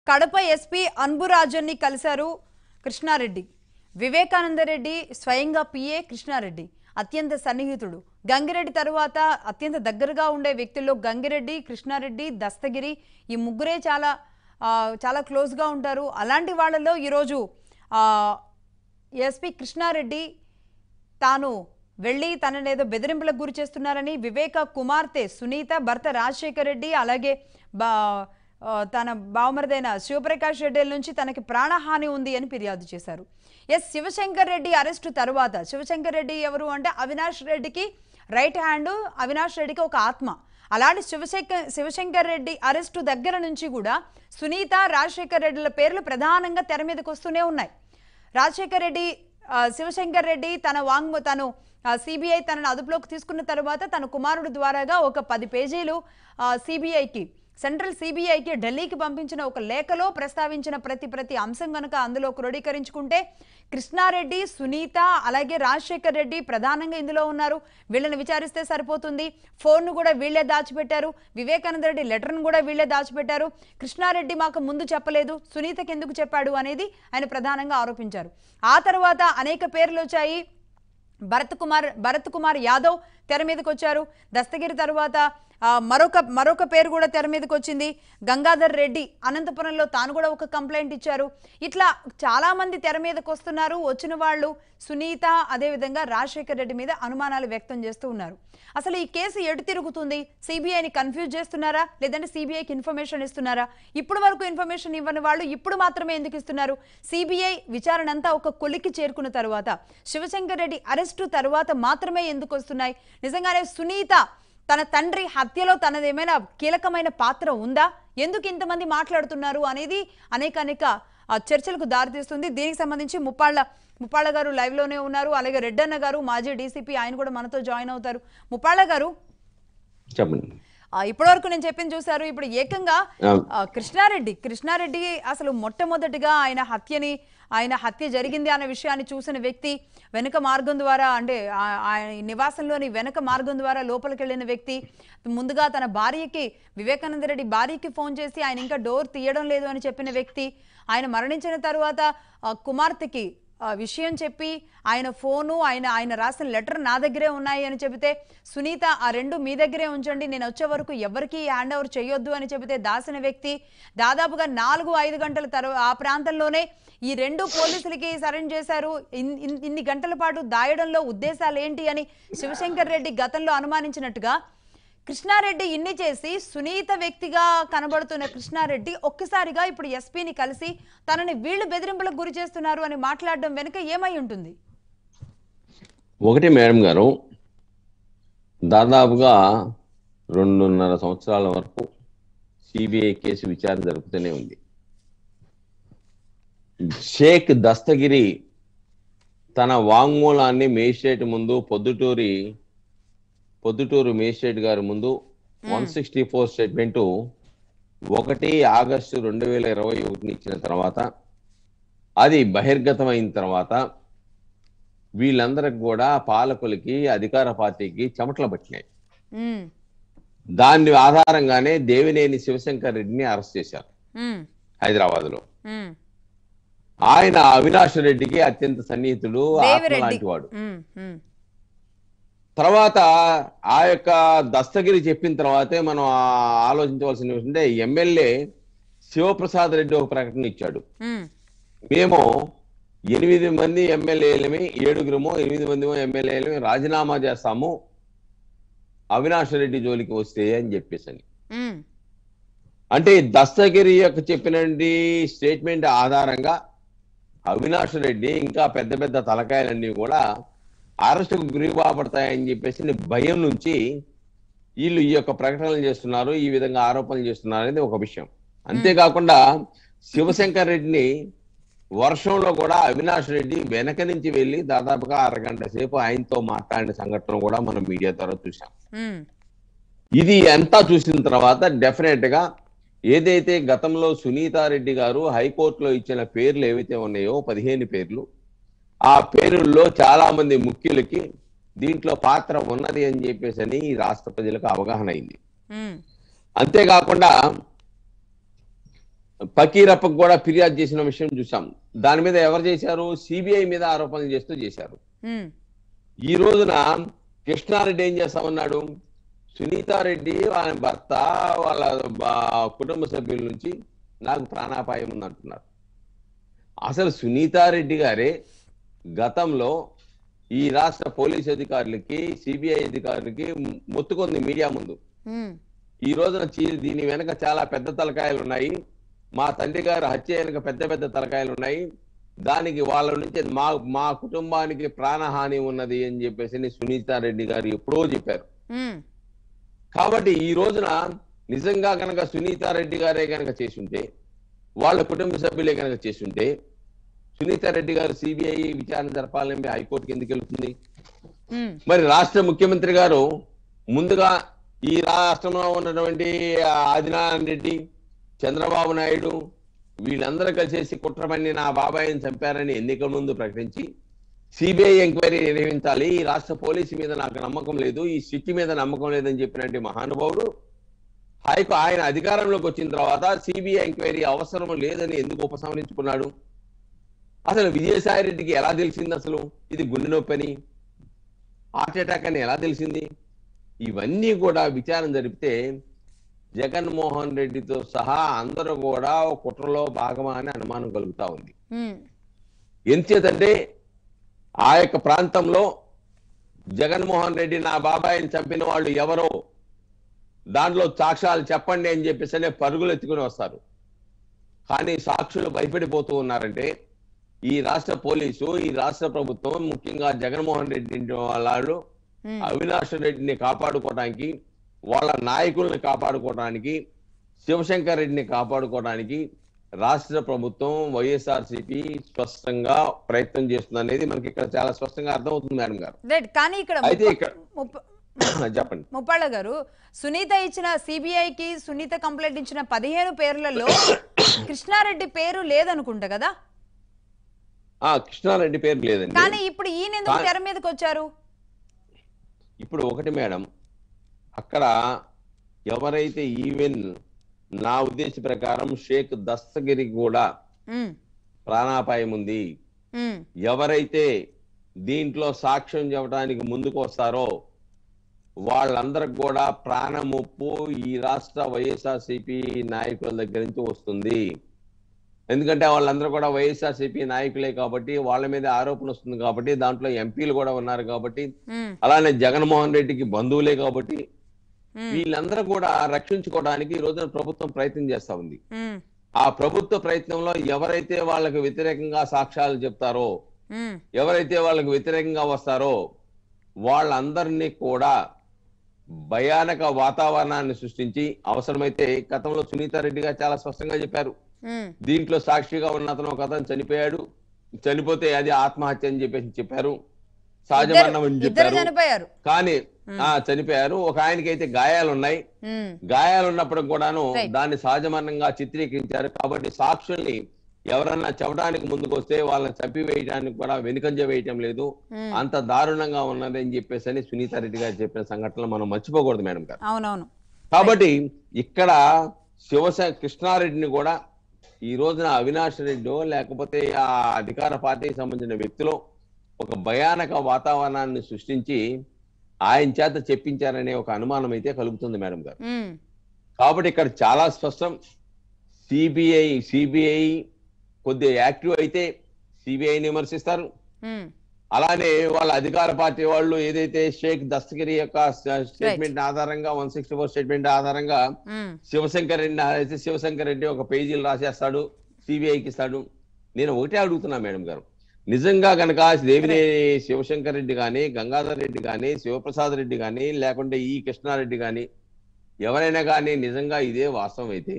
Kadapa SP అన్బురాజన్ని కలిశారు కృష్ణారెడ్డి వివేకానంద రెడ్డి స్వయంగా PA Krishna Reddy అత్యంత సన్నిహితుడు గంగిరెడ్డి తరువాత అత్యంత దగ్గరగా ఉండే వ్యక్తుల్లో గంగిరెడ్డి కృష్ణారెడ్డి దస్తగిరి ఈ ముగ్గురే చాలా ఆ, చాలా క్లోజ్గా ఉంటారు అలాంటి వాళ్ళలో ఈరోజు ఆ, ఎస్పీ కృష్ణారెడ్డి తాను వెళ్ళి తనని ఏదో బెదిరింపులకు గురి చేస్తున్నారని వివేక కుమార్తె సునీత భర్త రాజశేఖర్ రెడ్డి అలాగే బా ఆ, తన బావమరిదైన శివప్రకాష్ రెడ్డి నుంచి తనకి ప్రాణహాని ఉంది అని ఫిర్యాదు చేశారు ఎస్ శివశంకర్ రెడ్డి అరెస్టు తరువాత శివశంకర్ రెడ్డి ఎవరు అంటే అవినాష్ రెడ్డికి రైట్ హ్యాండ్ అవినాష్ రెడ్డికి ఒక ఆత్మ అలాంటి శివశంకర్ శివశంకర్ రెడ్డి అరెస్టు దగ్గర నుంచి కూడా సునీత రాజశేఖర్ రెడ్డిల పేర్లు ప్రధానంగా తెర మీదకి వస్తూనే ఉన్నాయి రాజశేఖర్ రెడ్డి ఆ, శివశంకర్ రెడ్డి తన వాంగ్మూ తను సిబిఐ తనను అదుపులోకి తీసుకున్న తర్వాత తన కుమారుడు ద్వారాగా ఒక పది పేజీలు సిబిఐకి సెంట్రల్ సిబిఐకి ఢిల్లీకి పంపించిన ఒక లేఖలో ప్రస్తావించిన ప్రతి ప్రతి అంశం కనుక అందులో క్రోడీకరించుకుంటే కృష్ణారెడ్డి సునీత అలాగే రాజశేఖర్ రెడ్డి ప్రధానంగా ఇందులో ఉన్నారు వీళ్ళని విచారిస్తే సరిపోతుంది ఫోన్ను కూడా వీళ్ళే దాచిపెట్టారు వివేకానంద రెడ్డి లెటర్ను కూడా వీళ్ళే దాచిపెట్టారు కృష్ణారెడ్డి మాకు ముందు చెప్పలేదు సునీతకి ఎందుకు చెప్పాడు అనేది ఆయన ప్రధానంగా ఆరోపించారు ఆ తర్వాత అనేక పేర్లు వచ్చాయి భరత్ కుమార్ భరత్ కుమార్ యాదవ్ తెర మీదకి వచ్చారు దస్తగిరి తరువాత ఆ, మరొక మరొక పేరు కూడా తెర మీదకి వచ్చింది గంగాధర్ రెడ్డి అనంతపురంలో తాను కూడా ఒక కంప్లైంట్ ఇచ్చారు ఇట్లా చాలా మంది తెర మీదకి వస్తున్నారు వచ్చిన వాళ్ళు సునీత అదేవిధంగా రాజశేఖర్ రెడ్డి మీద అనుమానాలు వ్యక్తం చేస్తూ ఉన్నారు అసలు ఈ కేసు ఎటు తిరుగుతుంది సిబిఐని కన్ఫ్యూజ్ చేస్తున్నారా లేదంటే సిబిఐకి ఇన్ఫర్మేషన్ ఇస్తున్నారా ఇప్పుడు వరకు ఇన్ఫర్మేషన్ ఇవ్వని వాళ్ళు ఇప్పుడు మాత్రమే ఎందుకు ఇస్తున్నారు సిబిఐ విచారణ అంతా ఒక కొలికి చేరుకున్న తరువాత శివశంకర్ రెడ్డి అరెస్టు తరువాత మాత్రమే ఎందుకు వస్తున్నాయి నిజంగానే సునీత తన తండ్రి హత్యలో తనదేమైనా కీలకమైన పాత్ర ఉందా ఎందుకు ఇంతమంది మాట్లాడుతున్నారు అనేది అనేక అనేక ఆ, చర్చలకు దారితీస్తుంది దీనికి సంబంధించి ముప్పాళ్ళ ముప్పాళ్ళ గారు live లోనే ఉన్నారు అలాగే రెడ్డన్న గారు మాజీ డీసీపీ ఆయన కూడా మనతో జాయిన్ అవుతారు ముప్పాళ్ళ గారు చెప్పండి ఆ, ఇప్పటివరకు నేను చెప్పింది చూశారు ఇప్పుడు ఏకంగా ఆ. ఆ, కృష్ణారెడ్డి కృష్ణారెడ్డి అసలు మొట్టమొదటిగా ఆయన హత్యని ఆయన హత్య జరిగింది అన్న విషయాన్ని చూసిన వ్యక్తి వెనుక మార్గం ద్వారా అంటే ఆ- ఆయన నివాసంలోని వెనుక మార్గం ద్వారా లోపలికి వెళ్ళిన వ్యక్తి ముందుగా తన భార్యకి వివేకానంద రెడ్డి భార్యకి ఫోన్ చేసి ఆయన ఇంకా డోర్ తీయడం లేదు అని చెప్పిన వ్యక్తి ఆయన మరణించిన తర్వాత ఆ, కుమార్తెకి ఆ విషయం చెప్పి ఆయన ఫోను ఆయన ఆయన రాసిన లెటర్ నా దగ్గరే ఉన్నాయి అని చెబితే సునీత ఆ రెండు మీ దగ్గరే ఉంచండి నేను వచ్చే వరకు ఎవరికి హ్యాండ్ ఓవర్ చేయొద్దు అని చెబితే దాసిన వ్యక్తి దాదాపుగా నాలుగు ఐదు గంటల తర్వాత ఆ ప్రాంతంలోనే ఈ రెండు పోలీసులకి సరెండ్ చేశారు ఇన్- ఇన్- ఇన్ని గంటల పాటు దాయడంలో ఉద్దేశాలు ఏంటి అని శివశంకర్ రెడ్డి గతంలో అనుమానించినట్టుగా కృష్ణారెడ్డి ఇన్ని చేసి సునీత వ్యక్తిగా కనబడుతున్న కృష్ణారెడ్డి ఒక్కసారిగా ఇప్పుడు ఎస్పీని కలిసి తనని వీళ్ళు బెదిరింపులకు గురి చేస్తున్నారు అని మాట్లాడడం వెనుక ఏమై ఉంటుంది ఒకటి మేడం గారు దాదాపుగా రెండున్నర సంవత్సరాల వరకు సిబిఐ కేసు విచారణ జరుపుతూనే ఉంది షేక్ దస్తగిరి తన వాంగ్మూలాన్ని మేజిస్ట్రేట్ ముందు పొద్దుటూరి పొద్దుటూరు మేజిస్ట్రేట్ గారి ముందు వన్ సిక్స్టీ ఫోర్ స్టేట్మెంటు ఒకటి ఆగస్టు రెండు వేల ఇరవై ఒకటిని ఇచ్చిన తర్వాత అది బహిర్గతమైన తర్వాత వీళ్ళందరికి కూడా పాలకులకి అధికార పార్టీకి చెమటలు పట్టినాయి ఉమ్, దాని ఆధారంగానే దేవినేని శివశంకర్ రెడ్డిని అరెస్ట్ చేశారు ఉమ్, హైదరాబాద్ లో ఉమ్. ఆయన అవినాష్ రెడ్డికి అత్యంత సన్నిహితుడు ఆత్మ దేవిరెడ్డి లాంటి వాడు ఉమ్, ఉమ్, తర్వాత ఆ యొక్క దస్తగిరి చెప్పిన తర్వాతే మనం ఆ- ఆలోచించవలసిన విషయం అంటే ఎమ్మెల్యే శివప్రసాద్ రెడ్డి ఒక ప్రకటన ఇచ్చాడు ఉమ్, మేము ఎనిమిది మంది ఎమ్మెల్యేలమి ఏడుగురమో ఎనిమిది మంది ఎమ్మెల్యేలమి రాజీనామా చేస్తాము అవినాష్ రెడ్డి జోలికి వస్తే అని చెప్పేసి అని ఉమ్, అంటే దస్తగిరి యొక్క చెప్పినటువంటి స్టేట్మెంట్ ఆధారంగా అవినాష్ రెడ్డి ఇంకా పెద్ద పెద్ద తలకాయలన్నీ కూడా అరెస్టుకు గురి కాబడతాయని చెప్పేసి భయం నుంచి వీళ్ళు ఈ యొక్క ప్రకటనలు చేస్తున్నారు ఈ విధంగా ఆరోపణలు చేస్తున్నారు అనేది ఒక విషయం అంతేకాకుండా శివశంకర్ రెడ్డిని వర్షంలో కూడా అవినాష్ రెడ్డి వెనక నుంచి వెళ్ళి దాదాపుగా అరగంట సేపు ఆయనతో మాట్లాడిన సంఘటన కూడా మనం మీడియా ద్వారా చూసాం ఉమ్, ఇది అంతా చూసిన తర్వాత డెఫినెట్ గా ఏదైతే గతంలో సునీతారెడ్డి గారు హైకోర్టులో ఇచ్చిన పేర్లు ఏవైతే ఉన్నాయో పదిహేను పేర్లు ఆ పేరుల్లో చాలా మంది ముఖ్యులకి దీంట్లో పాత్ర ఉన్నది అని చెప్పేసి అని ఈ రాష్ట్ర ప్రజలకు అవగాహన అయింది ఉమ్, అంతేకాకుండా పకీరప్పకు కూడా ఫిర్యాదు చేసిన విషయం చూసాం దాని మీద ఎవరు చేశారు సిబిఐ మీద ఆరోపణలు చేస్తూ చేశారు ఉమ్, ఈ రోజున కృష్ణారెడ్డి ఏం చేస్తా ఉన్నాడు సునీతారెడ్డి వాళ్ళ భర్త వాళ్ళ బా- కుటుంబ సభ్యుల నుంచి నాకు ప్రాణాపాయం ఉంది అంటున్నారు అసలు సునీతారెడ్డి గారే గతంలో ఈ రాష్ట్ర పోలీస్ అధికారులకి సిబిఐ అధికారులకి మొత్తుకుంది మీడియా ముందు ఉమ్, ఈ రోజున చీ- దీని వెనక చాలా పెద్ద తలకాయలు ఉన్నాయి మా తండ్రి గారు హత్య వెనక పెద్ద పెద్ద తలకాయలు ఉన్నాయి దానికి వాళ్ళ నుంచి మా మా కుటుంబానికి ప్రాణహాని ఉన్నది అని చెప్పేసి సునీతారెడ్డి గారు ఎప్పుడో చెప్పారు ఉమ్, కాబట్టి ఈ రోజున నిజంగా కనుక సునీతారెడ్డి గారే కనుక చేసుంటే వాళ్ళ కుటుంబ సభ్యులే కనుక చేసుంటే సునీతారెడ్డి గారు సిబిఐ విచారణ జరపాలని హైకోర్టుకి ఎందుకు వెళ్తుంది ఉమ్, మరి రాష్ట్ర ముఖ్యమంత్రి గారు ముందుగా ఈ రాష్ట్రంలో ఉన్నటువంటి ఆదినారాయణ రెడ్డి చంద్రబాబు నాయుడు వీళ్ళందరూ కలిసేసి కుట్రమని నా బాబాయిని చంపారని ఎన్నికల ముందు ప్రకటించి సిబిఐ ఎంక్వైరీ నిర్వహించాలి ఈ రాష్ట్ర పోలీసు మీద నాకు నమ్మకం లేదు ఈ సిట్టి మీద నమ్మకం లేదని చెప్పినట్టు మహానుభావుడు హైకో ఆయన అధికారంలోకి వచ్చిన తర్వాత సిబిఐ ఎంక్వైరీ అవసరం లేదని ఎందుకు ఉపసంహరించుకున్నాడు అసలు విజయసాయి రెడ్డికి ఎలా తెలిసింది అసలు ఇది గుండె నొప్పి అని హార్ట్ అటాక్ అని ఎలా తెలిసింది ఇవన్నీ కూడా విచారణ జరిపితే జగన్మోహన్ రెడ్డితో సహా అందరూ కూడా ఒక కుట్రలో భాగమా అని అనుమానం కలుగుతా ఉంది ఉమ్, ఎంచేతంటే ఆ యొక్క ప్రాంతంలో జగన్మోహన్ రెడ్డి నా బాబాయిని చంపిన వాళ్ళు ఎవరో దాంట్లో సాక్ష్యాలు చెప్పండి అని చెప్పేసి పరుగులు ఎత్తుకుని వస్తారు కానీ సాక్షులు భయపడిపోతూ ఉన్నారంటే ఈ రాష్ట్ర పోలీసు ఈ రాష్ట్ర ప్రభుత్వం ముఖ్యంగా జగన్మోహన్ రెడ్డి ఇంటి వాళ్ళు ఉమ్, అవినాష్ రెడ్డిని కాపాడుకోవడానికి వాళ్ళ నాయకుల్ని కాపాడుకోవడానికి శివశంకర్ రెడ్డిని కాపాడుకోవడానికి రాష్ట్ర ప్రభుత్వం వైఎస్ఆర్సీపీ స్పష్టంగా ప్రయత్నం చేస్తుంది అనేది మనకి ఇక్కడ చాలా స్పష్టంగా అర్థమవుతుంది మేడం గారు రైట్ కానీ ఇక్కడ అయితే ముప్ప- ఇక్కడ- ముప్ప- చెప్పండి ముప్పాళ్ళ గారు సునీత ఇచ్చిన సిబిఐకి సునీత కంప్లైంట్ ఇచ్చిన పదిహేను పేర్లలో కృష్ణారెడ్డి పేరు లేదనుకుంటా కదా ఆ కృష్ణారెడ్డి పేరు లేదండి కానీ ఇప్పుడు ఈయన ఎందుకు కా- తెర మీదకి వచ్చారు ఇప్పుడు ఒకటి మేడం అక్కడ ఎవరైతే ఈవెన్ నా ఉద్దేశ ప్రకారం షేక్ దస్తగిరి కూడా ఉమ్, ప్రాణాపాయం ఉంది ఉమ్, ఎవరైతే దీంట్లో సాక్ష్యం చెప్పడానికి ముందుకు వస్తారో వాళ్ళందరికి కూడా ప్రాణముప్పు ఈ రాష్ట్ర వైఎస్ఆర్సీపీ నాయకుల దగ్గర నుంచి వస్తుంది ఎందుకంటే వాళ్ళందరూ కూడా వైఎస్ఆర్సీపీ నాయకులే కాబట్టి వాళ్ళ మీద ఆరోపణ వస్తుంది కాబట్టి దాంట్లో ఎంపీలు కూడా ఉన్నారు కాబట్టి ఉమ్, అలానే జగన్మోహన్ రెడ్డికి బంధువులే కాబట్టి ఉమ్, వీళ్ళందరూ కూడా రక్షించుకోవడానికి ఈ రోజున ప్రభుత్వం ప్రయత్నం చేస్తా ఉంది ఉమ్, ఆ ప్రభుత్వ ప్రయత్నంలో ఎవరైతే వాళ్ళకి వ్యతిరేకంగా సాక్ష్యాలు చెప్తారో ఉమ్, ఎవరైతే వాళ్ళకి వ్యతిరేకంగా వస్తారో వాళ్ళందరినీ కూడా భయానక వాతావరణాన్ని సృష్టించి అవసరమైతే గతంలో సునీతారెడ్డి గారు చాలా స్పష్టంగా చెప్పారు ఉమ్, దీంట్లో సాక్షిగా ఉన్న అతను ఒక అతను చనిపోయాడు చనిపోతే అది ఆత్మహత్య అని చెప్పేసి చెప్పారు సహజ ఇద్దరు మరణం అని ఇద్దరు చెప్పారు చనిపోయారు కానీ ఆ చనిపోయారు ఒక ఆయనకి అయితే గాయాలు ఉన్నాయి ఉమ్, గాయాలు ఉన్నప్పుడు కూడాను Right. దాన్ని సహజమరణంగా చిత్రీకరించారు కాబట్టి సాక్షుల్ని ఎవరన్నా చెప్పడానికి ముందుకు వస్తే వాళ్ళని చంపివేయడానికి కూడా వెనుకంజ వేయటం లేదు ఉమ్, అంత దారుణంగా ఉన్నది అని చెప్పేసి అని సునీతారెడ్డి గారు చెప్పిన సంఘటనలు మనం మర్చిపోకూడదు మేడం గారు అవునవును కాబట్టి ఇక్కడ శివసేన కృష్ణారెడ్డిని కూడా ఈ రోజున అవినాష్ రెడ్డి లేకపోతే ఆ అధికార పార్టీకి సంబంధించిన వ్యక్తులు ఒక భయానక వాతావరణాన్ని సృష్టించి ఆయన చేత చెప్పించారనే ఒక అనుమానం అయితే కలుగుతుంది మేడం గారు ఉమ్, కాబట్టి ఇక్కడ చాలా స్పష్టం సిబిఐ సిబిఐ కొద్దిగా యాక్టివ్ అయితే సిబిఐని విమర్శిస్తారు ఉమ్, అలానే వాళ్ళ అధికార పార్టీ వాళ్ళు ఏదైతే షేక్ దస్తగిరి యొక్క స్టేట్మెంట్ ఆధారంగా వన్ సిక్స్టీ ఫోర్ స్టేట్మెంట్ ఆధారంగా ఉమ్, శివశంకర్ రెడ్డి అయితే శివశంకర్ రెడ్డి ఒక పేజీలు రాసేస్తాడు సిబిఐకి ఇస్తాడు నేను ఒకటే అడుగుతున్నా మేడం గారు నిజంగా కనుక దేవినేని శివశంకర్ రెడ్డి కానీ గంగాధర్ రెడ్డి కానీ శివప్రసాద్ రెడ్డి కానీ లేకుంటే ఈ కృష్ణారెడ్డి కానీ ఎవరైనా కానీ నిజంగా ఇదే వాస్తవం అయితే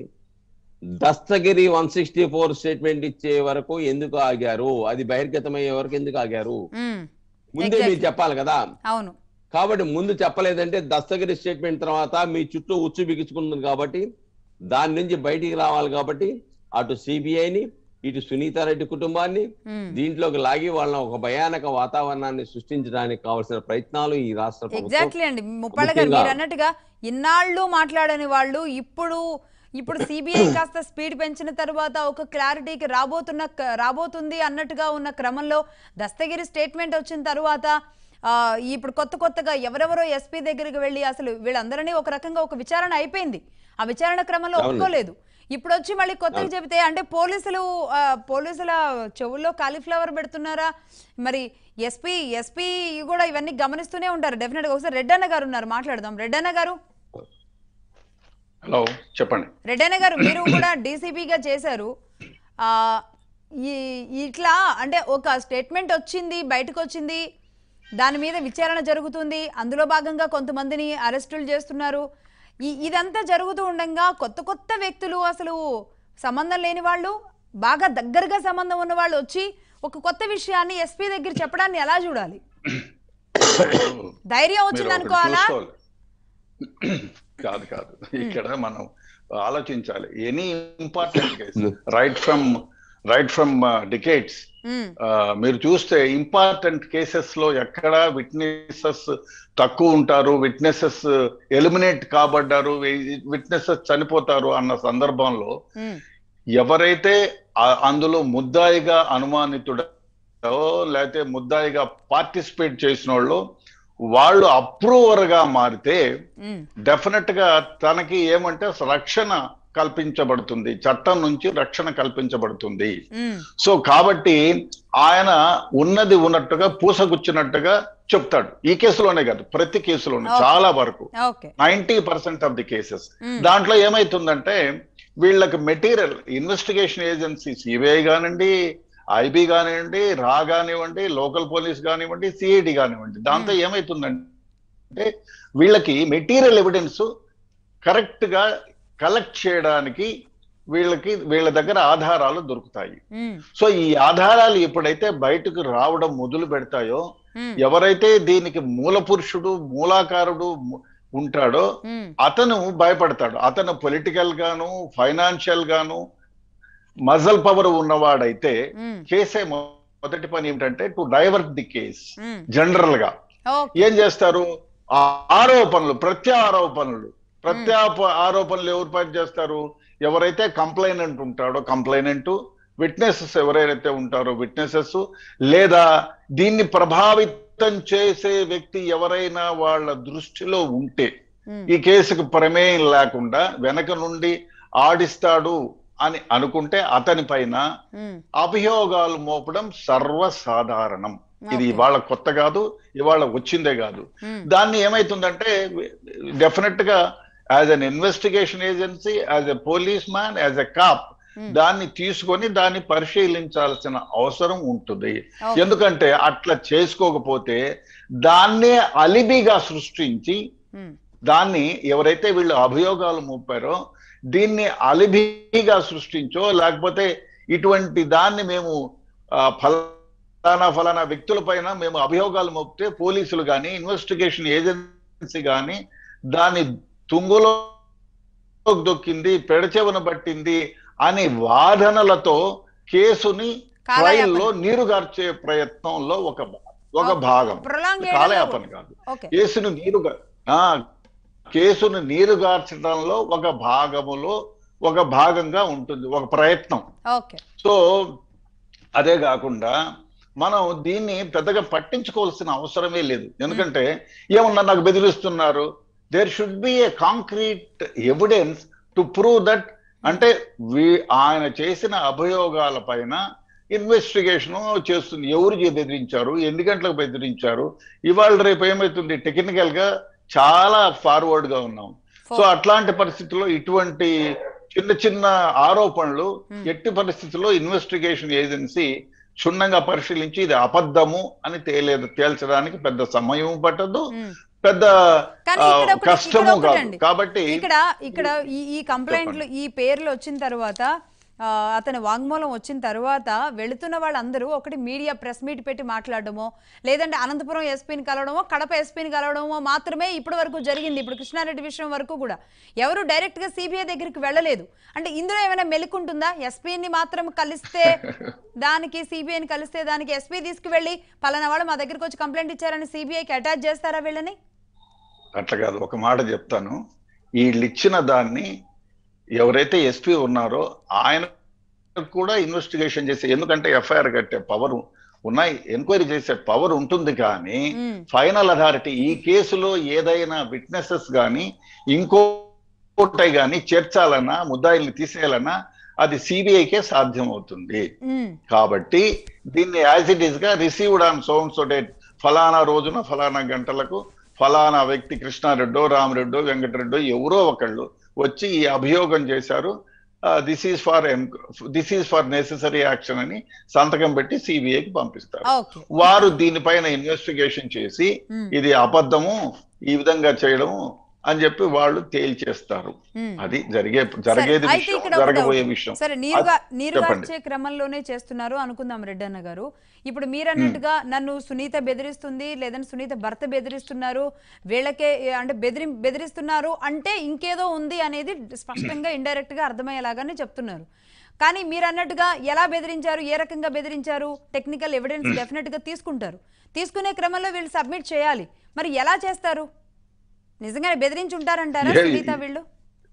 Dastagiri one sixty four statement ఇచ్చే వరకు ఎందుకు ఆగారు అది బహిర్గతమయ్యే వరకు ఎందుకు ఆగారు ఉమ్, ముందే మీరు Exactly. చెప్పాలి కదా అవును కాబట్టి ముందు చెప్పలేదంటే దస్తగిరి స్టేట్మెంట్ తర్వాత మీ చుట్టూ ఉచ్చు బిగించుకుంటుంది కాబట్టి దాని నుంచి బయటికి రావాలి కాబట్టి అటు సిబిఐని ఇటు సునీతారెడ్డి కుటుంబాన్ని ఉమ్, దీంట్లోకి లాగి వాళ్ళ ఒక భయానక వాతావరణాన్ని సృష్టించడానికి కావాల్సిన ప్రయత్నాలు ఈ రాష్ట్ర ప్రభుత్వం ఎగ్జాక్ట్లీ అండి ముప్పాళ్ళ గారు ముఖ్యంగా- మీరు అన్నట్టుగా ఇన్నాళ్ళు మాట్లాడని వాళ్ళు ఇప్పుడు ఇప్పుడు సిబిఐ కాస్త స్పీడ్ పెంచిన తర్వాత ఒక క్లారిటీకి రాబోతున్న రాబోతుంది అన్నట్టుగా ఉన్న క్రమంలో దస్తగిరి స్టేట్మెంట్ వచ్చిన తర్వాత ఆ, ఇప్పుడు కొత్త కొత్తగా ఎవరెవరో ఎస్పీ దగ్గరికి వెళ్ళి అసలు వీళ్ళందరినీ ఒక రకంగా ఒక విచారణ అయిపోయింది ఆ విచారణ క్రమంలో అవును. ఒప్పుకోలేదు ఇప్పుడు వచ్చి మళ్ళీ కొత్తగా చెబితే అంటే పోలీసులు ఆ, పోలీసుల చెవుల్లో కాలీఫ్లవర్ పెడుతున్నారా మరి ఎస్పీ ఎస్పీ కూడా ఇవన్నీ గమనిస్తూనే ఉంటారు డెఫినెట్గా ఒకసారి రెడ్డన్న గారు ఉన్నారు మాట్లాడదాం రెడ్డన్న గారు హలో చెప్పండి రెడ్డన్న గారు మీరు కూడా డీసీపీగా చేశారు ఆ, ఈ ఇట్లా అంటే ఒక స్టేట్మెంట్ వచ్చింది బయటకు వచ్చింది దాని మీద విచారణ జరుగుతుంది అందులో భాగంగా కొంతమందిని అరెస్టులు చేస్తున్నారు ఈ ఇదంతా జరుగుతూ ఉండగా కొత్త కొత్త వ్యక్తులు అసలు సంబంధం లేని వాళ్ళు బాగా దగ్గరగా సంబంధం ఉన్న వాళ్ళు వచ్చి ఒక కొత్త విషయాన్ని ఎస్పీ దగ్గర చెప్పడాన్ని ఎలా చూడాలి ధైర్యం మీరు వచ్చింది ఒకటి అనుకోవాలా చూసుకోవాలి. కాదు కాదు ఇక్కడ మనం ఆలోచించాలి any important case right from right from decades um, మీరు చూస్తే ఇంపార్టెంట్ కేసెస్ లో ఎక్కడ విట్నెసెస్ తక్కువ ఉంటారు విట్నెసెస్ ఎలిమినేట్ కాబడ్డారు విట్నెసెస్ చనిపోతారు అన్న సందర్భంలో ఉమ్, ఎవరైతే ఆ- అందులో ముద్దాయిగా అనుమానితుడో లేకపోతే ముద్దాయిగా పార్టిసిపేట్ చేసిన వాళ్ళు వాళ్ళు అప్రూవర్ గా మారితే ఉమ్, డెఫినెట్ గా తనకి ఏమంటే రక్షణ కల్పించబడుతుంది చట్టం నుంచి రక్షణ కల్పించబడుతుంది ఉమ్, సో కాబట్టి ఆయన ఉన్నది ఉన్నట్టుగా పూసగుచ్చినట్టుగా చెప్తాడు ఈ కేసులోనే కాదు ప్రతి కేసులోనే Okay. చాలా వరకు okay ninety percent of the cases um, దాంట్లో ఏమైతుందంటే వీళ్ళకి మెటీరియల్ ఇన్వెస్టిగేషన్ ఏజెన్సీ సిబిఐ కానివ్వండి ఐబీ కానివ్వండి రా కానివ్వండి లోకల్ పోలీస్ కానివ్వండి సిఐడి కానివ్వండి దాంతో ఏమైతుందంటే వీళ్ళకి మెటీరియల్ ఎవిడెన్స్ కరెక్ట్ గా కలెక్ట్ చేయడానికి వీళ్ళకి వీళ్ళ దగ్గర ఆధారాలు దొరుకుతాయి ఉమ్, సో ఈ ఆధారాలు ఎప్పుడైతే బయటకు రావడం మొదలు పెడతాయో ఉమ్, ఎవరైతే దీనికి మూల పురుషుడు మూలాకారుడు ము- ఉంటాడో ఉమ్, అతను భయపడతాడు అతను పొలిటికల్ గాను ఫైనాన్షియల్ గాను మజల్ పవర్ ఉన్నవాడైతే ఉమ్, చేసే మొ- మొదటి పని ఏమిటంటే to divert the case um, general గా ఓకే ఏం చేస్తారు ఆ ఆరోపణలు ప్రత్యారోపణలు ప్రత్యాప ఆరోపణలు ఎవరు పని చేస్తారు ఎవరైతే కంప్లైనెంట్ ఉంటాడో కంప్లైనెంట్ విట్నెసెస్ ఎవరైతే ఉంటారో విట్నెసెస్ లేదా దీన్ని ప్రభావితం చేసే వ్యక్తి ఎవరైనా వాళ్ళ దృష్టిలో ఉంటే ఉమ్, ఈ కేసుకు ప్రమేయం లేకుండా వెనక నుండి ఆడిస్తాడు అని అనుకుంటే అతని పైన ఉమ్, అభియోగాలు మోపడం సర్వసాధారణం ఇది Okay. ఇవాళ కొత్త కాదు ఇవాళ వచ్చిందే కాదు ఉమ్, దాన్ని ఏమైతుందంటే డెఫినెట్ గా as an investigation agency as a policeman as a cop Hmm. దాన్ని తీసుకొని దాన్ని పరిశీలించాల్సిన అవసరం ఉంటుంది Okay. ఎందుకంటే అట్లా చేసుకోకపోతే దాన్నే అలిబిగా సృష్టించి ఉమ్, దాన్ని ఎవరైతే వీళ్ళు అభియోగాలు మోపారో దీన్ని అలిబిగా సృష్టించో లేకపోతే ఇటువంటి దాన్ని మేము ఆ, ఫలానా ఫలానా వ్యక్తుల పైన మేము అభియోగాలు మోపితే పోలీసులు కానీ ఇన్వెస్టిగేషన్ ఏజెన్సీ కానీ దాన్ని తుంగులో దొక్కింది పెడచెవన పట్టింది అని వాదనలతో కేసుని కాలయాపన. ట్రయల్లో నీరుగార్చే ప్రయత్నంలో ఒక ఒక Okay. భాగం ప్రొలాంగ్ కాలయాపన కాదు ఓకే కేసును నీరుగా ఆ కేసును నీరుగార్చడంలో ఒక భాగములో ఒక భాగంగా ఉంటుంది ఒక ప్రయత్నం ఓకే సో అదే కాకుండా మనం దీన్ని పెద్దగా పట్టించుకోవాల్సిన అవసరమే లేదు ఎందుకంటే ఏమన్నా నాకు బెదిరిస్తున్నారు there should be a concrete evidence to prove that అంటే వీ- ఆయన చేసిన అభియోగాల పైన ఇన్వెస్టిగేషన్ చేస్తుంది ఎవరు చే- బెదిరించారు ఎన్ని గంటలకు బెదిరించారు ఇవాళ రేపు ఏమవుతుంది టెక్నికల్ గా చాలా ఫార్వర్డ్ గా ఉన్నాం సో అట్లాంటి పరిస్థితుల్లో ఇటువంటి చిన్న చిన్న ఆరోపణలు Hmm. ఎట్టి పరిస్థితుల్లో ఇన్వెస్టిగేషన్ ఏజెన్సీ క్షుణ్ణంగా పరిశీలించి ఇది అబద్ధము అని తేలేదు తేల్చడానికి పెద్ద సమయం పట్టదు ఉమ్. పెద్ద కానీ ఆ, ఇక్కడ ఒకటి- కష్టము ఇక్కడ కాదు ఒకటండి. కాబట్టి ఇక్కడ ఇక్కడ ఈ ఈ కంప్లైంట్లు ఈ పేర్లు వచ్చిన తర్వాత ఆ, అతని వాంగ్మూలం వచ్చిన తర్వాత వెళుతున్న వాళ్ళందరూ ఒకటి మీడియా ప్రెస్ మీట్ పెట్టి మాట్లాడడమో లేదంటే అనంతపురం ఎస్పీని కలవడమో కడప ఎస్పీని కలవడమో మాత్రమే ఇప్పటి వరకు జరిగింది ఇప్పుడు కృష్ణారెడ్డి విషయం వరకు కూడా ఎవరు డైరెక్ట్ గా సిబిఐ దగ్గరికి వెళ్ళలేదు అంటే ఇందులో ఏమైనా మెలుకుంటుందా ఎస్పీని మాత్రం కలిస్తే దానికి సిబిఐని కలిస్తే దానికి ఎస్పీ తీసుకువెళ్ళి పలానా వాళ్ళు మా దగ్గరికి వచ్చి కంప్లైంట్ ఇచ్చారని సిబిఐకి అటాచ్ చేస్తారా వీళ్ళని అట్లా కాదు ఒక మాట చెప్తాను వీళ్ళు ఇచ్చిన దాన్ని ఎవరైతే ఎస్పీ ఉన్నారో ఆయన కూడా ఇన్వెస్టిగేషన్ చేసే ఎందుకంటే ఎఫ్ఐఆర్ కట్టే పవర్ ఉన్నాయి ఎంక్వైరీ చేసే పవర్ ఉంటుంది కానీ ఉమ్, ఫైనల్ అథారిటీ ఈ కేసులో ఏదైనా విట్నెసెస్ కానీ ఇంకోటి కానీ చేర్చాలన్నా ముద్దాయిల్ని తీసేయాలన్నా అది సిబిఐకే సాధ్యం అవుతుంది ఉమ్, కాబట్టి దీన్ని యాజ్ ఇట్ ఈస్ గా received on so and so date ఫలానా రోజున ఫలానా గంటలకు ఫలానా వ్యక్తి కృష్ణారెడ్డో రామరెడ్డో వెంకటరెడ్డో ఎవరో ఒకళ్ళు వచ్చి ఈ అభియోగం చేశారు this is for this is for necessary action అని సంతకం పెట్టి సిబిఐకి పంపిస్తారు ఓకే వారు దీనిపైన ఇన్వెస్టిగేషన్ చేసి ఉమ్, ఇది అబద్ధము ఈ విధంగా చేయడము అని చెప్పి వాళ్ళు తేల్చేస్తారు ఉమ్. అది జరిగే జరిగేది సరే, అయితే విషయం ఇక్కడ ఒక జరగబోయే డౌట్. విషయం సరే నీరుగా అది- నీరుగా చెప్పండి. వచ్చే క్రమంలోనే చేస్తున్నారు అనుకుందాం రెడ్డన్న గారు ఇప్పుడు మీరు అన్నట్టుగా నన్ను సునీత బెదిరిస్తుంది లేదంటే సునీత భర్త బెదిరిస్తున్నారు వీళ్ళకే అంటే బెదిరి బెదిరిస్తున్నారు అంటే ఇంకేదో ఉంది అనేది స్పష్టంగా ఇండైరెక్ట్ గా అర్థమయ్యేలాగానే చెప్తున్నారు కానీ మీరు అన్నట్టుగా ఎలా బెదిరించారు ఏ రకంగా బెదిరించారు టెక్నికల్ ఎవిడెన్స్ డెఫినెట్ గా తీసుకుంటారు తీసుకునే క్రమంలో వీళ్ళు సబ్మిట్ చేయాలి మరి ఎలా చేస్తారు నిజంగానే బెదిరించి ఉంటారంటారా ఏ- సునీత వీళ్ళు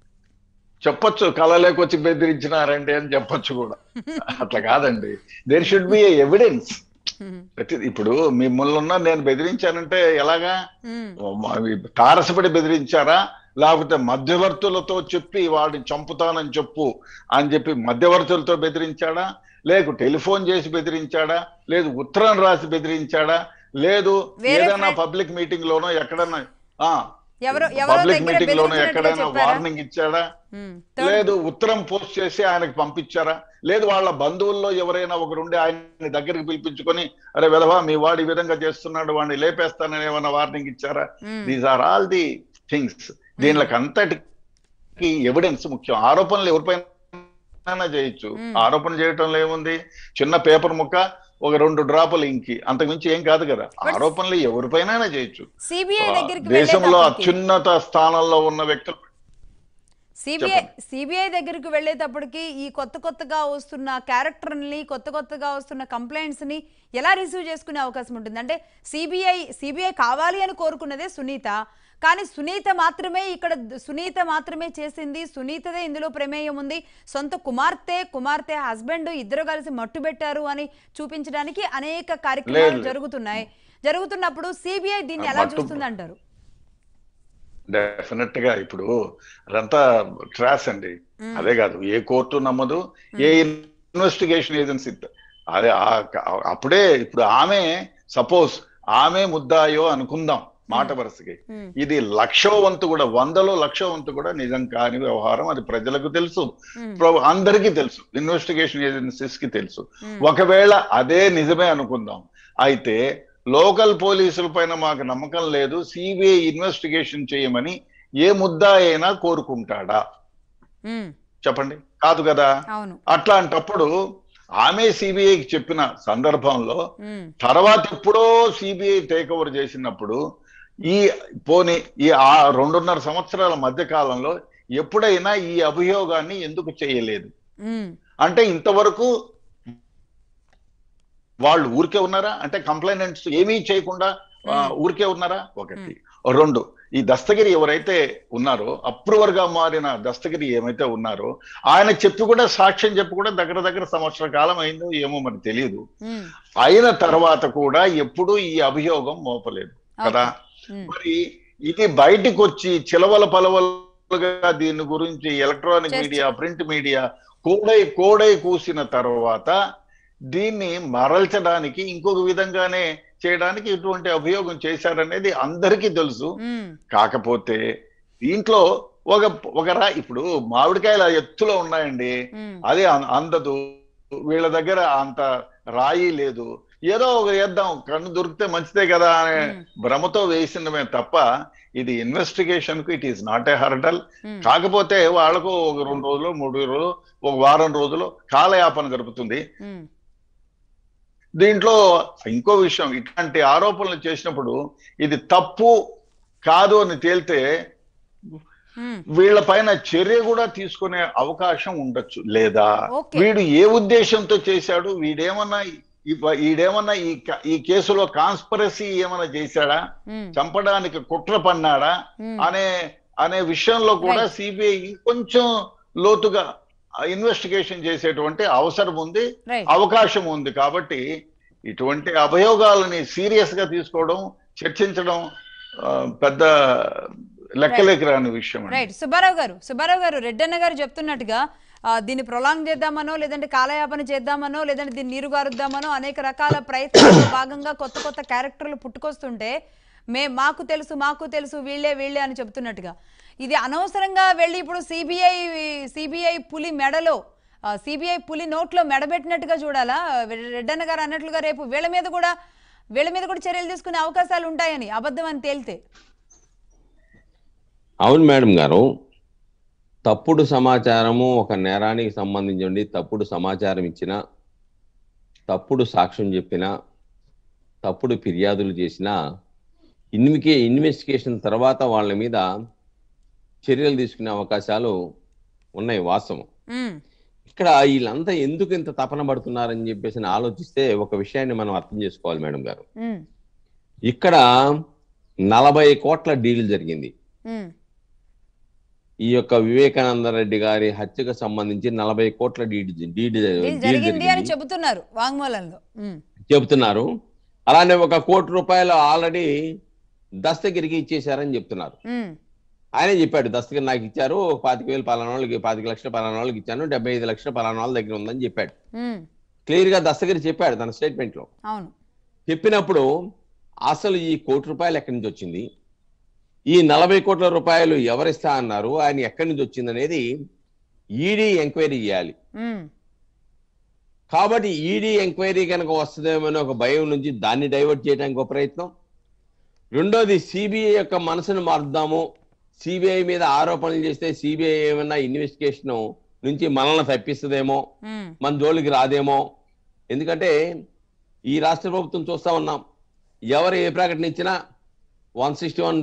చెప్పొచ్చు కళలోకి బెదిరించినారండి అని చెప్పొచ్చు కూడా అట్లా కాదండి there should be evidence um, ఇప్పుడు మిమ్మల్ని ఉన్న నేను బెదిరించానంటే ఎలాగా ఉమ్, అవి తారసపడి బెదిరించారా లేకపోతే మధ్యవర్తులతో చెప్పి వాడిని చంపుతానని చెప్పు అని చెప్పి మధ్యవర్తులతో బెదిరించాడా లేకు టెలిఫోన్ చేసి బెదిరించాడా లేదు ఉత్తరం రాసి బెదిరించాడా లేదు వేరే ఏదైనా ఫ్రెండ్- పబ్లిక్ మీటింగ్ లోనో ఎక్కడన్నా ఆ ఎవరో ఎవరో పబ్లిక్ దగ్గర మీటింగ్ లోనో బెదిరించినట్టుగా ఎక్కడైనా చెప్పారా? వార్నింగ్ ఇచ్చాడా ఉమ్, థర్డ్- లేదు ఉత్తరం పోస్ట్ చేసి ఆయనకు పంపించారా లేదు వాళ్ళ బంధువుల్లో ఎవరైనా ఒకరుండి ఆయన్ని దగ్గరికి పిలిపించుకొని అరే విధవా మీ వాడు ఈ విధంగా చేస్తున్నాడు వాడిని లేపేస్తానని ఏమైనా వార్నింగ్ ఇచ్చారా um, these are all the things దీనికి అంతటికి ఎవిడెన్స్ ముఖ్యం ఆరోపణలు ఎవరిపైన చేయొచ్చు Hmm. ఆరోపణ చేయటంలో ఏముంది చిన్న పేపర్ ముక్క ఒక రెండు డ్రాపులు ఇంకి అంతకుమించి ఏం కాదు కదా But- ఆరోపణలు ఎవరిపైన చేయొచ్చు సిబిఐ దగ్గరికి దేశంలో వెళ్ళేటప్పటికి అత్యున్నత స్థానంలో ఉన్న వ్యక్తులు సిబిఐ సిబిఐ దగ్గరికి వెళ్ళేటప్పటికి ఈ కొత్త కొత్తగా వస్తున్న క్యారెక్టర్ని కొత్త కొత్తగా వస్తున్న కంప్లైంట్స్ ని ఎలా రిసీవ్ చేసుకునే అవకాశం ఉంటుంది అంటే సిబిఐ సిబిఐ కావాలి అని కోరుకున్నదే సునీత కానీ సునీత మాత్రమే ఇక్కడ సునీత మాత్రమే చేసింది సునీతదే ఇందులో ప్రమేయం ఉంది సొంత కుమార్తె కుమార్తె హస్బెండ్ ఇద్దరు కలిసి మట్టు పెట్టారు అని చూపించడానికి అనేక కార్యక్రమాలు లేదు. జరుగుతున్నాయి జరుగుతున్నప్పుడు సిబిఐ దీన్ని ఎలా మట్టు- చూస్తుంది అంటారు డెఫినెట్ గా ఇప్పుడు అదంతా ట్రాస్ అండి మ్మ్. అదే కాదు ఏ కోర్టు నమ్మదు ఏ ఇన్వెస్టిగేషన్ ఏజెన్సీ అదే ఆ- అప్పుడే ఇప్పుడు ఆమె సపోజ్ ఆమె ముద్దాయో అనుకుందాం మాట వరుసకి మ్మ్. ఇది లక్షో వంతు కూడా వందలో లక్షో వంతు కూడా నిజం కాని వ్యవహారం అది ప్రజలకు తెలుసు మ్మ్. ప్ర- అందరికీ తెలుసు ఇన్వెస్టిగేషన్ ఏజెన్సీస్ కి తెలుసు మ్మ్. ఒకవేళ అదే నిజమే అనుకుందాం అయితే లోకల్ పోలీసుల పైన మాకు నమ్మకం లేదు సిబిఐ ఇన్వెస్టిగేషన్ చేయమని ఏ ముద్దా అయినా కోరుకుంటాడా మ్మ్. చెప్పండి కాదు కదా అవును అట్లాంటప్పుడు ఆమె సిబిఐకి చెప్పిన సందర్భంలో మ్మ్. తర్వాత ఎప్పుడో సిబిఐ టేక్ ఓవర్ చేసినప్పుడు ఈ పోని ఈ ఆ రెండున్నర సంవత్సరాల మధ్య కాలంలో ఎప్పుడైనా ఈ అభియోగాన్ని ఎందుకు చేయలేదు మ్మ్. అంటే ఇంతవరకు వాళ్ళు ఊరికే ఉన్నారా అంటే కంప్లైనెంట్స్ ఏమీ చేయకుండా ఆ, Hmm. ఊరికే ఉన్నారా ఒకటి రెండు ఈ దస్తగిరి ఎవరైతే ఉన్నారో అప్రూవర్ గా మారిన దస్తగిరి ఏమైతే ఉన్నారో ఆయన చెప్పి కూడా సాక్ష్యం చెప్పి కూడా దగ్గర దగ్గర సంవత్సర కాలం అయిందో ఏమో మరి తెలియదు మ్మ్. అయిన తర్వాత కూడా ఎప్పుడూ ఈ అభియోగం మోపలేదు కదా మ్మ్. మరి ఇది బయటికి వచ్చి చిలవల పలవలుగా దీని గురించి ఎలక్ట్రానిక్ చేస్తూ- మీడియా ప్రింట్ మీడియా కోడై కోడై కూసిన తర్వాత దీన్ని మరల్చడానికి ఇంకొక విధంగానే చేయడానికి ఇటువంటి అభియోగం చేశారనేది అందరికీ తెలుసు మ్మ్. కాకపోతే దీంట్లో ఒక ఒక రా ఇప్పుడు మామిడికాయలు ఆ ఎత్తులో ఉన్నాయండి మ్మ్. అది అం- అందదు వీళ్ళ దగ్గర అంత రాయి లేదు ఏదో ఒక వేద్దాం కన్ను దొరికితే మంచిదే కదా అనే మ్మ్. భ్రమతో వేసినమే తప్ప ఇది ఇన్వెస్టిగేషన్ కు it is not a hurdle hmm. కాకపోతే వాళ్ళకు ఒక రెండు రోజులు మూడు రోజులు ఒక వారం రోజులు కాలయాపన గడుపుతుంది మ్మ్. దీంట్లో ఇంకో విషయం ఇట్లాంటి ఆరోపణలు చేసినప్పుడు ఇది తప్పు కాదు అని తేలితే మ్మ్. వీళ్ళ పైన చర్య కూడా తీసుకునే అవకాశం ఉండొచ్చు లేదా ఓకే. వీడు ఏ ఉద్దేశంతో చేశాడు వీడేమన్నా ఈ- వీడేమన్నా ఈ క- ఈ కేసులో కాన్స్పరసీ ఏమన్నా చేశాడా మ్మ్. చంపడానికి కుట్ర పన్నాడా మ్మ్. అనే అనే విషయంలో కూడా Right. సిబిఐ కొంచెం లోతుగా ఇన్వెస్టిగేషన్ చేసేటువంటి అవసరం ఉంది రైట్ అవకాశం ఉంది కాబట్టి ఇటువంటి అభయోగాలని సీరియస్ గా తీసుకోవడం చర్చించడం ఆ, పెద్ద లెక్కలేకి రాని విషయం అండి. రైట్ సుబ్బారావు గారు సుబ్బారావు గారు రెడ్డన్న గారు చెప్తున్నట్టుగా ఆ, దీన్ని ప్రొలాంగ్ చేద్దామనో లేదంటే కాలయాపన చేద్దామనో లేదంటే దీన్ని నీరు గారుద్దామనో అనేక రకాల ప్రయత్నాల్లో భాగంగా కొత్త కొత్త క్యారెక్టర్లు పుట్టుకొస్తుంటే మే మాకు తెలుసు మాకు తెలుసు వీళ్ళే వీళ్ళే అని చెప్తున్నట్టుగా ఇది అనవసరంగా వెళ్ళి ఇప్పుడు సిబిఐ సిబిఐ పులి మెడలో సిబిఐ పులి నోట్లో మెడబెట్టినట్టుగా చూడాలా రెడ్డన్న గారు అన్నట్లుగా రేపు వీళ్ళ మీద కూడా వీళ్ళ మీద కూడా చర్యలు తీసుకునే అవకాశాలు ఉంటాయని అబద్ధం అని తేలితే అవును మేడం గారు తప్పుడు సమాచారము ఒక నేరానికి సంబంధించి తప్పుడు సమాచారం ఇచ్చిన తప్పుడు సాక్ష్యం చెప్పిన తప్పుడు ఫిర్యాదులు చేసిన ఇన్వికే ఇన్వెస్టిగేషన్ తర్వాత వాళ్ళ మీద చర్యలు తీసుకునే అవకాశాలు ఉన్నాయి వాస్తవం ఉమ్, ఇక్కడ వీళ్ళంతా ఎందుకు ఇంత తపన పడుతున్నారని చెప్పేసి ఆలోచిస్తే ఒక విషయాన్ని మనం అర్థం చేసుకోవాలి మేడం గారు ఉమ్, ఇక్కడ నలభై కోట్ల డీల్ జరిగింది ఉమ్. ఈ యొక్క వివేకానంద రెడ్డి గారి హత్యకు సంబంధించి నలభై కోట్ల డీడ్ డీడ్ డీల్ డీల్ జరిగింది అని జరిగింది చెబుతున్నారు వాంగ్మూలంలో ఉమ్, చెబుతున్నారు అలానే ఒక కోటి రూపాయలు ఆల్రెడీ దస్తగిరికి ఇచ్చేశారని చెప్తున్నారు ఉమ్, ఆయనే చెప్పాడు దస్తగిరి నాకు ఇచ్చారు ఒక పాతిక వేలు పలానా వాళ్ళకి పాతిక లక్షలు పలానా వాళ్ళకి ఇచ్చాను డెబ్బై ఐదు లక్షలు పలానా వాళ్ళ దగ్గర ఉందని చెప్పాడు ఉమ్, క్లియర్ గా దస్తగిరి చెప్పాడు తన స్టేట్మెంట్ లో అవును చెప్పినప్పుడు అసలు ఈ కోటి రూపాయలు ఎక్కడి నుంచి వచ్చింది ఈ నలభై కోట్ల రూపాయలు ఎవరిస్తా అన్నారు ఆయన ఎక్కడి నుంచి వచ్చింది అనేది ఈడీ ఎంక్వైరీ చేయాలి ఉమ్, కాబట్టి ఈడీ ఎంక్వైరీ కనుక వస్తుందేమో ఒక భయం నుంచి దాన్ని డైవర్ట్ చేయడానికి ఒక ప్రయత్నం రెండోది సిబిఐ యొక్క మనసును మారుద్దాము సిబిఐ మీద ఆరోపణలు చేస్తే సిబిఐ ఏమన్నా ఇన్వెస్టిగేషన్ నుంచి మనల్ని తప్పిస్తుందేమో ఉమ్, మన జోలికి రాదేమో ఎందుకంటే ఈ రాష్ట్ర ప్రభుత్వం చూస్తా ఉన్నాం ఎవరు ఏ ప్రకటన ఇచ్చినా వన్ సిక్స్టీ వన్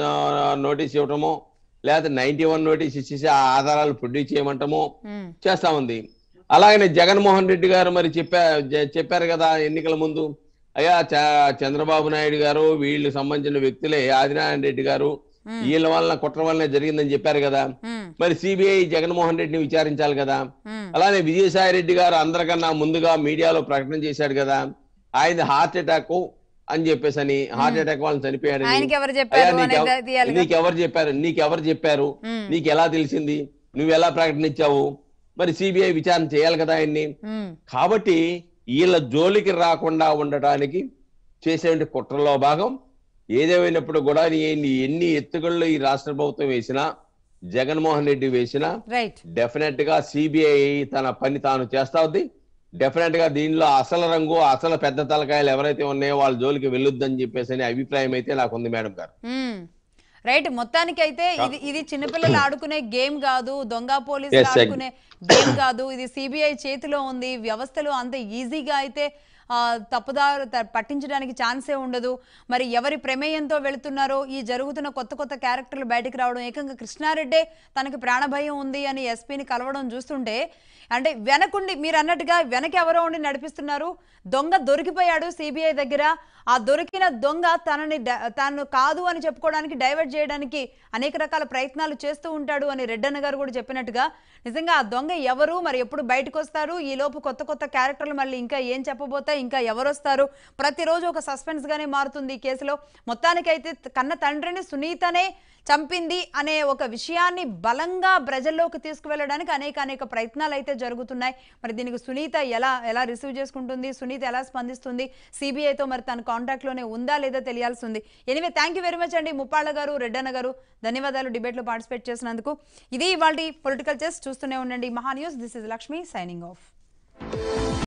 నోటీస్ ఇవ్వటమో లేకపోతే నైన్టీ వన్ నోటీస్ ఇచ్చేసి ఆ ఆధారాలు ప్రొడ్యూస్ చేయమంటమో ఉమ్, చేస్తా ఉంది అలాగనే జగన్మోహన్ రెడ్డి గారు మరి చెప్పా జ- చెప్పారు కదా ఎన్నికల ముందు అయ్యా చ- చంద్రబాబు నాయుడు గారు వీళ్ళకి సంబంధించిన వ్యక్తులే ఆదినారాయణ రెడ్డి గారు ఉమ్, వీళ్ళ వల్ల కుట్ర వల్లనే జరిగిందని చెప్పారు కదా ఉమ్, మరి సిబిఐ జగన్మోహన్ రెడ్డిని విచారించాలి కదా ఉమ్, అలానే విజయసాయి రెడ్డి గారు అందరికన్నా ముందుగా మీడియాలో ప్రకటన చేశాడు కదా ఆయన హార్ట్ అటాక్ అని చెప్పేసి అని హార్ట్ అటాక్ వాళ్ళని చనిపోయాడని ఆయనకి ఎవరు అయ్యా చెప్పారు అనేది నీకెవ- తీయాలిగా నీకెవరు చెప్పారు నీకెవరు చెప్పారు ఉమ్, నీకు ఎలా తెలిసింది నువ్వు ఎలా ప్రకటన ఇచ్చావు మరి సిబిఐ విచారణ చేయాలి కదా ఆయన్ని ఉమ్, కాబట్టి వీళ్ళ జోలికి రాకుండా ఉండటానికి చేసే కుట్రలో భాగం ఏదేమైనప్పుడు కూడా నీ ఎన్ని ఎత్తుగళ్ళు ఈ రాష్ట్ర ప్రభుత్వం వేసినా జగన్మోహన్ రెడ్డి వేసినా రైట్ డెఫినెట్ గా సిబిఐ తన పని తాను చేస్తా ఉంది డెఫినెట్ గా దీనిలో అసలు రంగు అసలు పెద్ద తలకాయలు ఎవరైతే ఉన్నాయో వాళ్ళ జోలికి వెళ్ళొద్దని చెప్పేసి అనే అభిప్రాయం అయితే నాకు ఉంది మేడం గారు మ్మ్. రైట్ మొత్తానికి అయితే ఇది ఇది చిన్నపిల్లలు ఆడుకునే గేమ్ కాదు దొంగ పోలీసులు Yes, exactly. ఆడుకునే గేమ్ కాదు ఇది సిబిఐ చేతిలో ఉంది వ్యవస్థలు అంత ఈజీగా అయితే ఆ, తప్పుదారు త- పట్టించడానికి ఛాన్సే ఉండదు మరి ఎవరి ప్రమేయంతో వెళుతున్నారో ఈ జరుగుతున్న కొత్త కొత్త క్యారెక్టర్లు బయటికి రావడం ఏకంగా కృష్ణారెడ్డే తనకి ప్రాణభయం ఉంది అని ఎస్పీని కలవడం చూస్తుంటే అంటే వెనకుండి మీరు అన్నట్టుగా వెనక ఎవరో ఉండి నడిపిస్తున్నారు దొంగ దొరికిపోయాడు సిబిఐ దగ్గర ఆ దొరికిన దొంగ తనని డ- తాను కాదు అని చెప్పుకోవడానికి డైవర్ట్ చేయడానికి అనేక రకాల ప్రయత్నాలు చేస్తూ ఉంటాడు అని రెడ్డన్న గారు కూడా చెప్పినట్టుగా నిజంగా ఆ దొంగ ఎవరు మరి ఎప్పుడు బయటకు వస్తారు ఈ లోపు కొత్త కొత్త క్యారెక్టర్లు మళ్ళీ ఇంకా ఏం చెప్పబోతాయి ఇంకా ఎవరు వస్తారు ప్రతిరోజు ఒక సస్పెన్స్ గానే మారుతుంది ఈ కేసులో మొత్తానికైతే కన్న తండ్రిని సునీతనే చంపింది అనే ఒక విషయాన్ని బలంగా ప్రజల్లోకి తీసుకువెళ్ళడానికి అనేక అనేక ప్రయత్నాలు అయితే జరుగుతున్నాయి మరి దీనికి సునీత ఎలా ఎలా రిసీవ్ చేసుకుంటుంది సునీత ఎలా స్పందిస్తుంది సిబిఐతో మరి తన కాంటాక్ట్లోనే ఉందా లేదా తెలియాల్సి ఉంది anyway thank you very much అండి ముప్పాళ్ళ గారు రెడ్డన్న గారు ధన్యవాదాలు డిబేట్లో పార్టిసిపేట్ చేసినందుకు ఇది ఇవాళ పొలిటికల్ చెస్ చూస్తూనే ఉండండి Maha news this is Lakshmi signing of